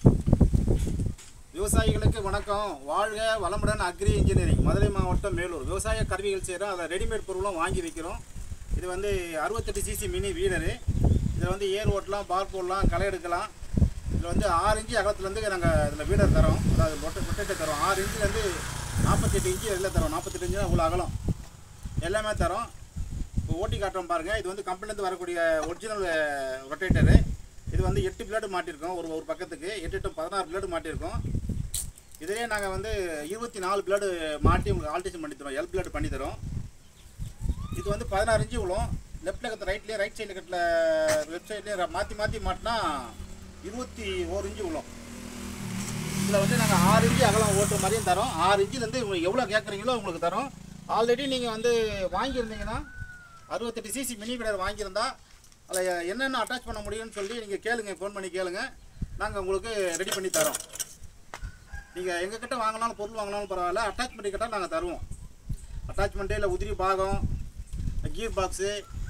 விவசாயிகளுக்கு வணக்கம் வாழ்க வளமுடன் அக்ரி இன்ஜினியரிங் மதுரை மாவட்டம் மேலூர் விவசாய கருவிகள் செய்கிறோம் அதை ரெடிமேட் பொருளும் வாங்கி வைக்கிறோம் இது வந்து அறுபத்தெட்டு சிசி மினி வீடரு இதில் வந்து ஏர் ஓட்டலாம் பார் போடலாம் களை எடுக்கலாம் இதில் வந்து ஆறு இன்ச்சு அகலத்துலேருந்து நாங்கள் இதில் வீடர் தரோம் அதாவது ரொட்டை ரொட்டேட்டர் தரோம் ஆறு இன்ச்சுலேருந்து நாற்பத்தெட்டு இன்ச்சு வெளில தரோம் நாற்பத்தெட்டு இன்ச்சு இவ்வளோ அகலம் எல்லாமே தரோம் இப்போ ஓட்டி காட்டுறோம் பாருங்கள் இது வந்து கம்பெனிலேருந்து வரக்கூடிய ஒரிஜினல் ரொட்டேட்டரு இது வந்து எட்டு பிளேடு மாட்டியிருக்கோம் ஒரு ஒரு பக்கத்துக்கு எட்டு எட்டு பதினாறு பிளேடு மாட்டியிருக்கோம் இதிலே நாங்கள் வந்து இருபத்தி நாலு பிளேடு மாட்டி உங்களுக்கு ஆல்டேஷன் பண்ணி தரோம் எல் பிளேடு பண்ணி தரோம் இது வந்து பதினாறு இன்ச்சு விழும் லெஃப்ட்டில் கட்ட ரைட்லேயே ரைட் சைடில் கட்டில் லெஃப்ட் சைட்லேயே மாற்றி மாற்றி மாட்டினா இருபத்தி ஓரு இன்ச்சு விழும் இதில் வந்து நாங்கள் ஆறு இன்ச்சு அகலம் ஓட்டுற மாதிரியும் தரோம் ஆறு இன்ச்சிலேருந்து உங்களுக்கு எவ்வளோ கேட்குறீங்களோ உங்களுக்கு தரோம் ஆல்ரெடி நீங்கள் வந்து வாங்கியிருந்தீங்கன்னா அறுபத்தெட்டு சிசி மினி கிடர் வாங்கியிருந்தா அதில் என்னென்ன அட்டாச் பண்ண முடியும்னு சொல்லி நீங்கள் கேளுங்க ஃபோன் பண்ணி கேளுங்க நாங்கள் உங்களுக்கு ரெடி பண்ணி தரோம் நீங்கள் எங்ககிட்ட வாங்கினாலும் பொருள் வாங்கினாலும் பரவாயில்ல அட்டாச்மெண்ட் கேட்டால் நாங்கள் தருவோம் அட்டாச்மெண்ட்டு இல்லை உதிரி பாகம் gear box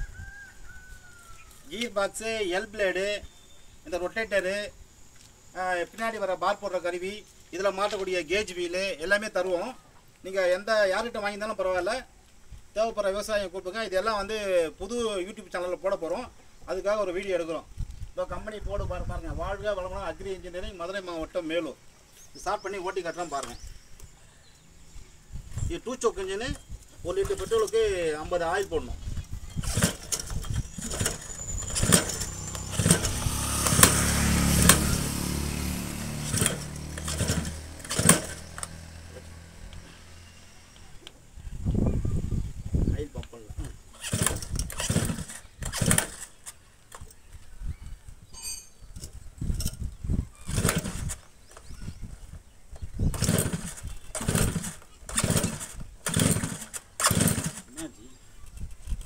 gear box L blade இந்த ரொட்டேட்டரு பின்னாடி வர பார் போடுற கருவி இதில் மாட்டக்கூடிய கேஜ் வீலு எல்லாமே தருவோம் நீங்கள் எந்த யார்கிட்ட வாங்கியிருந்தாலும் பரவாயில்ல தேவைப்படுற விவசாயம் கூப்பிடுங்க இதெல்லாம் வந்து புது யூடியூப் சேனலில் போட போகிறோம் அதுக்காக ஒரு வீடியோ எடுக்கிறோம் இப்போ கம்பெனி போடு பாரு பாருங்க வாழ்க வளமுடன் அக்ரி இன்ஜினியரிங் மதுரை மாவட்டம் மேலூர் ஸ்டார்ட் பண்ணி ஓட்டி காட்டுறோம் பாருங்கள் இது டூ சோக் இன்ஜினு ஒரு லிட்டர் பெட்ரோலுக்கு ஐம்பது ஆயில் போடணும் ஆயில் பம்ப் பண்ணலாம் என்னாச்சு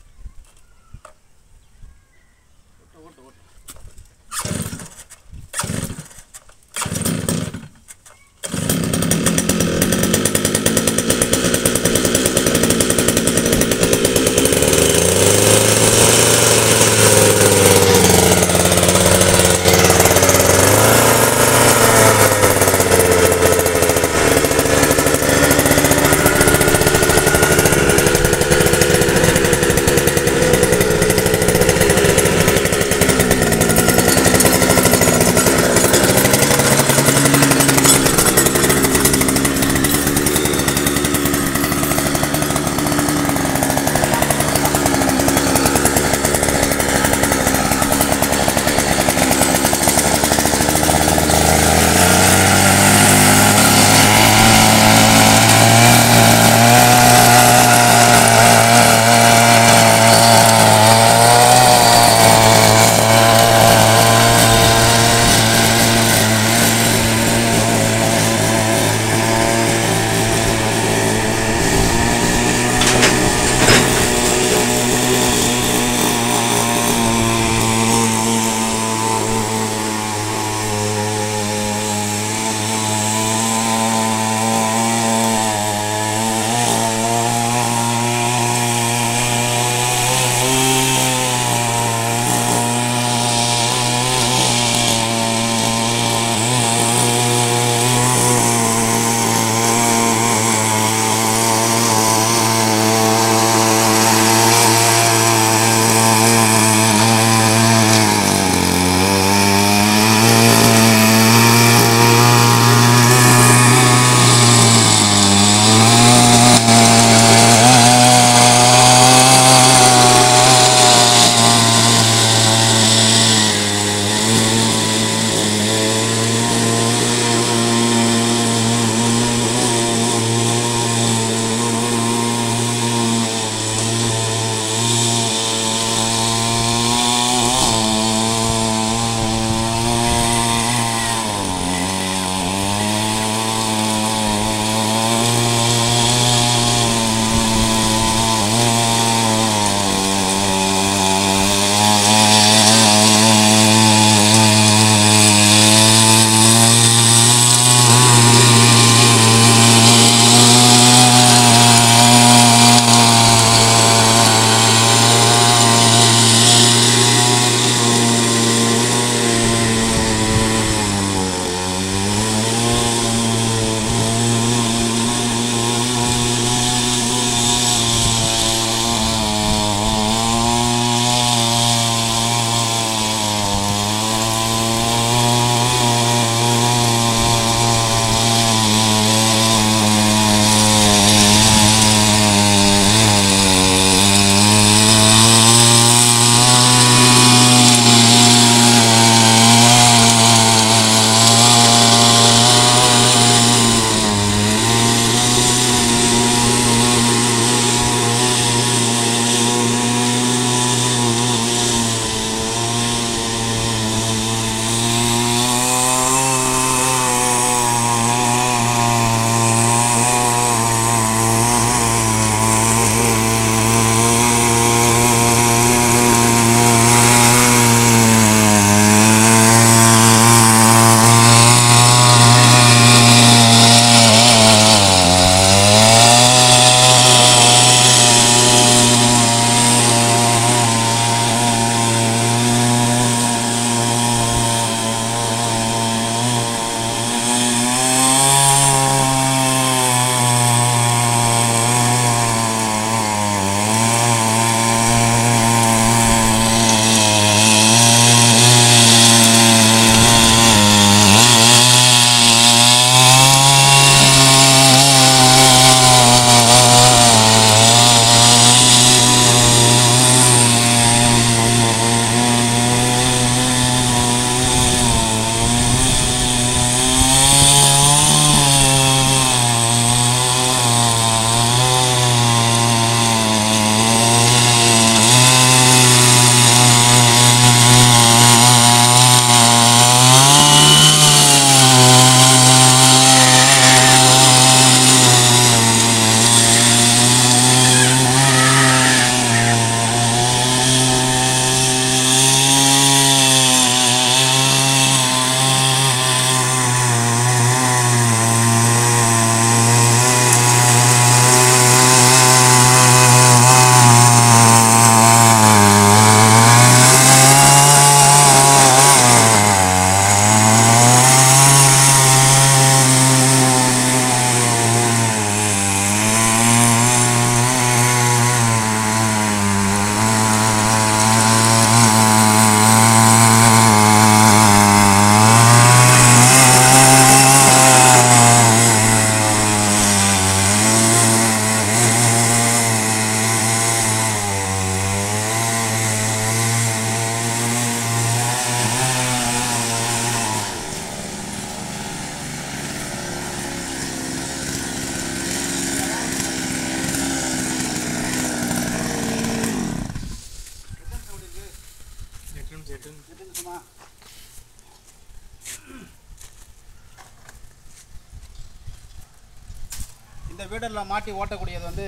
இந்த வீடரில் மாட்டி ஓட்டக்கூடியது வந்து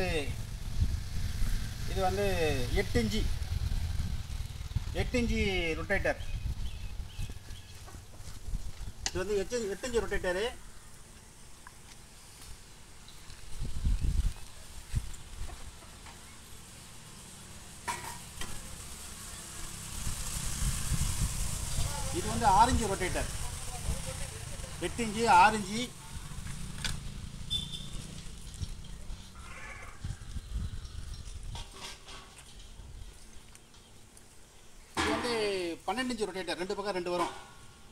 இது வந்து எட்டு இன்ச்சி எட்டு இன்ச்சி ரொட்டேட்டர் இது வந்து எட்டு எட்டு இன்ச்சி ரொட்டேட்டரு இது வந்து ஆரஞ்சு ரொட்டேட்டர் எட்டு இன்ச்சு ஆரஞ்சு இது வந்து பன்னெண்டு இன்ச்சு ரொட்டேட்டர் ரெண்டு பக்கம் ரெண்டு வரும்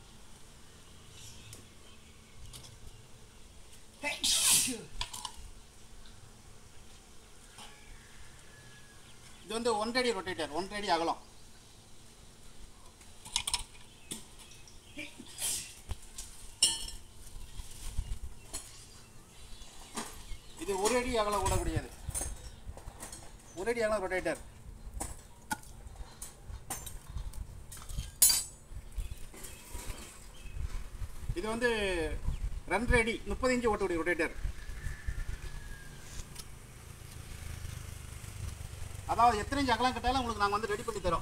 இது வந்து ஒன்றடி ரொட்டேட்டர் ஒன்றடி அகலம் இது ஒரு அடி அகலம் ஓடக்கூடியது ஒரு அடி அகலம் ரொட்டேட்டர் இது வந்து ரெண்டரை அடி முப்பது இன்ச்சு ஓட்டக்கூடிய ரொட்டேட்டர் அதாவது எத்தனை இன்ச்சு அகலம் கட்டாலும் உங்களுக்கு நாங்கள் வந்து ரெடி பண்ணி தரோம்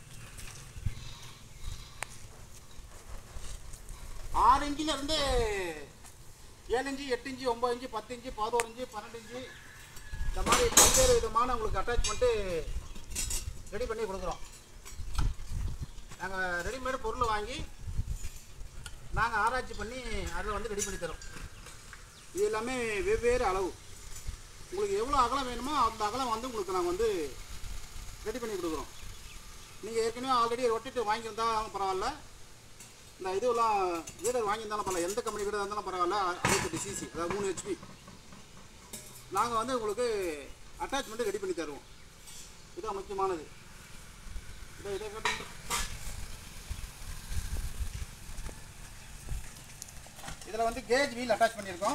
ஆறு இன்ச்சில் இருந்து ஏழு இன்ச்சு எட்டு இன்ச்சு ஒம்பது இன்ச்சு பத்து இன்ச்சு பதினோரு இன்ச்சு பன்னெண்டு இன்ச்சு இந்த மாதிரி பல்வேறு விதமான உங்களுக்கு அட்டாச்மெண்ட்டு ரெடி பண்ணி கொடுக்குறோம் நாங்கள் ரெடிமேட் பொருள் வாங்கி நாங்கள் ஆராய்ச்சி பண்ணி அதை வந்து ரெடி பண்ணி தரோம் இது எல்லாமே வெவ்வேறு அளவு உங்களுக்கு எவ்வளோ அகலம் வேணுமோ அந்த அகலம் வந்து உங்களுக்கு நாங்கள் வந்து ரெடி பண்ணி கொடுக்குறோம் நீங்கள் ஏற்கனவே ஆல்ரெடி ரொட்டிட்டு வாங்கியிருந்தாலும் பரவாயில்ல இந்த இதுவெல்லாம் வீடர் வாங்கியிருந்தாலும் பரவாயில்ல எந்த கம்பெனி வீடர் இருந்தாலும் பரவாயில்ல அறுபத்தெட்டு சிசி அதாவது மூணு ஹெச்பி நாங்கள் வந்து உங்களுக்கு அட்டாச்மெண்ட்டு ரெடி பண்ணி தருவோம் இதுதான் முக்கியமானது இதை இதை காட்டுங்க. இதில் வந்து கேஜ் வீல் அட்டாச் பண்ணியிருக்கோம்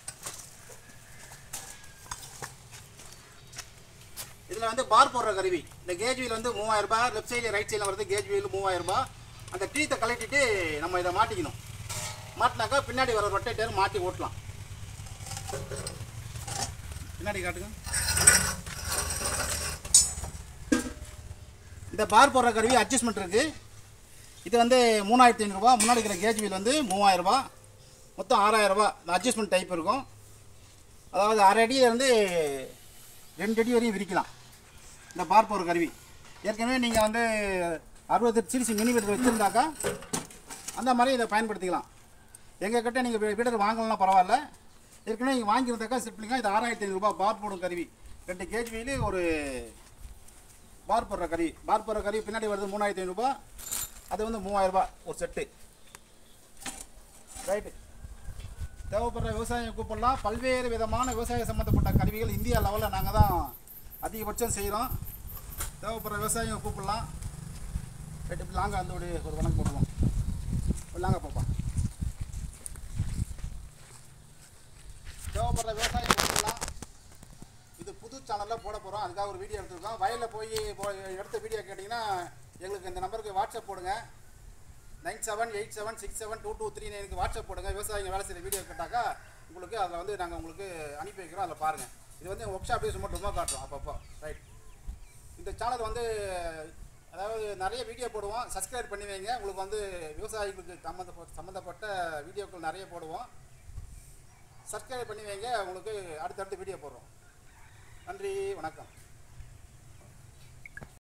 இதில் வந்து பார் போடுற கருவி இந்த கேஜ் வீல் வந்து மூவாயிரம் ரூபாய் லெஃப்ட் சைடில் ரைட் சைடில் வருது கேஜ் வீல் மூவாயிரம் ரூபாய் அந்த டீத்தை கழட்டிட்டு நம்ம இதை மாட்டிக்கணும் மாட்டினாக்கா பின்னாடி வர ரொட்டேட்டர் மாட்டி ஓட்டலாம் பின்னாடி காட்டுங்க இந்த பார் போடுற கருவி அட்ஜஸ்ட்மெண்ட் இருக்குது இது வந்து மூணாயிரத்தி ஐநூறுரூவா முன்னாடி இருக்கிற கேஜ் வீல் வந்து மூவாயிரம் ரூபாய் மொத்தம் ஆறாயிரம் ரூபாய் இந்த அட்ஜஸ்ட்மெண்ட் டைப் இருக்கும் அதாவது அரை அடியிலேருந்து ரெண்டு அடி வரையும் விரிக்கலாம் இந்த பார் போகிற கருவி ஏற்கனவே நீங்கள் வந்து அறுபத்தெட்டு சிறுசி மினி வீடு வச்சுருந்தாக்கா அந்த மாதிரி இதை பயன்படுத்திக்கலாம் எங்கள் கிட்ட நீங்கள் வீடர் வாங்கலாம் பரவாயில்ல ஏற்கனவே நீங்கள் வாங்கியிருந்தாக்கா செட் பண்ணிக்கலாம் இது ஆறாயிரத்தி ஐநூறுரூபா பார் போடும் கருவி ரெண்டு கேஜ் வீலு ஒரு பார் போடுற கருவி பார் போடுற கருவி பின்னாடி வருது மூணாயிரத்தி ஐநூறுரூபா அது வந்து மூவாயிரரூபா ஒரு செட்டு ரைட்டு தேவைப்படுற விவசாயம் கூப்பிடலாம் பல்வேறு விதமான விவசாய சம்மந்தப்பட்ட கருவிகள் இந்தியா லெவலில் நாங்கள் தான் அதிகபட்சம் செய்கிறோம் தேவைப்படுற விவசாயிங்க கூப்பிடலாம் ரைட்டு இப்படி லாங்க அந்த ஒரு ஒரு வணக்கம் போடுவோம் இப்படி லாங்க பாப்பா தேவைப்படுற விவசாயம் கூப்பிடலாம் இது புது சேனலில் போட போகிறோம் அதுக்காக ஒரு வீடியோ எடுத்திருக்கோம் வயலில் போய் போ- எடுத்த வீடியோ கேட்டிங்கன்னா எங்களுக்கு இந்த நம்பருக்கு வாட்ஸ்அப் போடுங்க nine seven eight seven six seven two two three நைனுக்கு வாட்ஸ்அப் போடுங்க விவசாயிங்க வேலை செய்கிற வீடியோ கேட்டாக்கா உங்களுக்கு அதில் வந்து நாங்கள் உங்களுக்கு அனுப்பி வைக்கிறோம் அதில் பாருங்கள் இது வந்து ஒர்க் ஷாப் சும்மா டொமா காட்டுறோம் அப்பப்போ ரைட் இந்த சேனல் வந்து அதாவது நிறைய வீடியோ போடுவோம் சப்ஸ்கிரைப் பண்ணி வைங்க உங்களுக்கு வந்து விவசாயிகளுக்கு சம்மந்தப்பட்ட சம்மந்தப்பட்ட வீடியோக்கள் நிறைய போடுவோம் சப்ஸ்கிரைப் பண்ணி வைங்க உங்களுக்கு அடுத்தடுத்து வீடியோ போடுறோம் நன்றி வணக்கம்